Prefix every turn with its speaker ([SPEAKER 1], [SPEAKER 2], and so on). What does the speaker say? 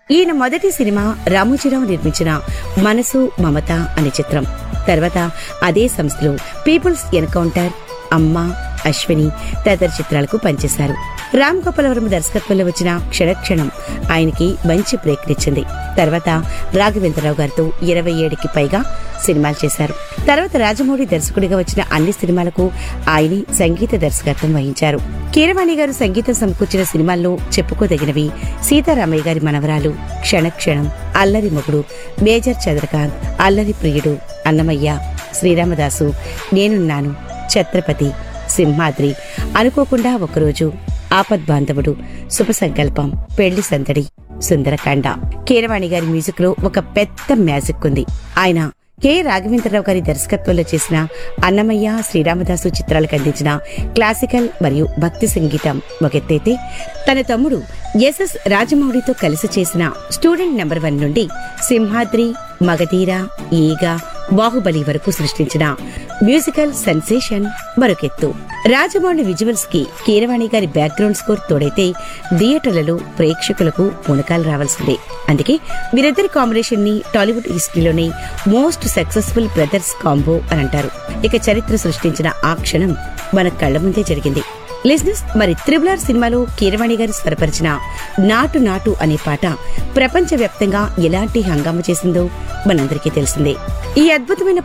[SPEAKER 1] ఈయన మొదటి సినిమా రామోజీరావు నిర్మించిన మనసు మమత అనే చిత్రం తర్వాత అదే సంస్థలో పీపుల్స్ ఎన్కౌంటర్ అమ్మ అశ్విని తదితర చిత్రాలకు పనిచేశారు రామ్ గోపాలవరం దర్శకత్వంలో వచ్చిన క్షణక్షణం ఆయనకి మంచి బ్రేక్ ఇచ్చింది తర్వాత రాఘవేంద్రరావు గారితో ఇరవై ఏడుకి పైగా సినిమాలు చేశారు తర్వాత రాజమౌళి దర్శకుడిగా వచ్చిన అన్ని సినిమాలకు ఆయనే సంగీత దర్శకత్వం వహించారు కీరవాణి గారు సంగీతం సమకూర్చిన సినిమాల్లో చెప్పుకోదగినవి సీతారామయ్య గారి మనవరాలు క్షణక్షణం అల్లరి మొగుడు మేజర్ చంద్రకాంత్ అల్లరి ప్రియుడు అన్నమయ్య శ్రీరామదాసు నేనున్నాను ఛత్రపతి సింహాద్రి అనుకోకుండా ఒకరోజు ఆపద్బాంధవుడు శుభ సంకల్పం పెళ్లి సందడి సుందరకాండ కీరవాణి గారి మ్యూజిక్ లో ఒక పెద్ద మ్యాజిక్ ఉంది ఆయన కె రాఘవేంద్రరావు గారి దర్శకత్వంలో చేసిన అన్నమయ్య శ్రీరామదాసు చిత్రాలకు అందించిన క్లాసికల్ మరియు భక్తి సంగీతం ఒక ఎత్తైతే తన తమ్ముడు ఎస్ఎస్ రాజమౌళితో కలిసి చేసిన స్టూడెంట్ నెంబర్ వన్ నుండి సింహాద్రి మగధీర ఈగ బాహుబలి వరకు సృష్టించిన మ్యూజికల్ సెన్సేషన్ మరొకెత్తు రాజమౌళి విజువల్స్ కి కీరవాణి గారి బ్యాక్గ్రౌండ్ స్కోర్ తోడైతే థియేటర్లలో ప్రేక్షకులకు పునకాలు రావాల్సిందే అందుకే వీరిద్దరి కాంబినేషన్ ని టాలీవుడ్ హిస్టరీలోనే మోస్ట్ సక్సెస్ఫుల్ బ్రదర్స్ కాంబో అని అంటారు ఇక చరిత్ర సృష్టించిన ఆ క్షణం మన కళ్ల ముందే జరిగింది లిజినెస్ మరి త్రిబులార్ సినిమాలో కీరవాణి గారు స్వరపరిచిన నాటు నాటు అనే పాట ప్రపంచవ్యాప్తంగా ఎలాంటి హంగామా చేసిందో మనందరికీ తెలిసిందే ఈ అద్భుతమైన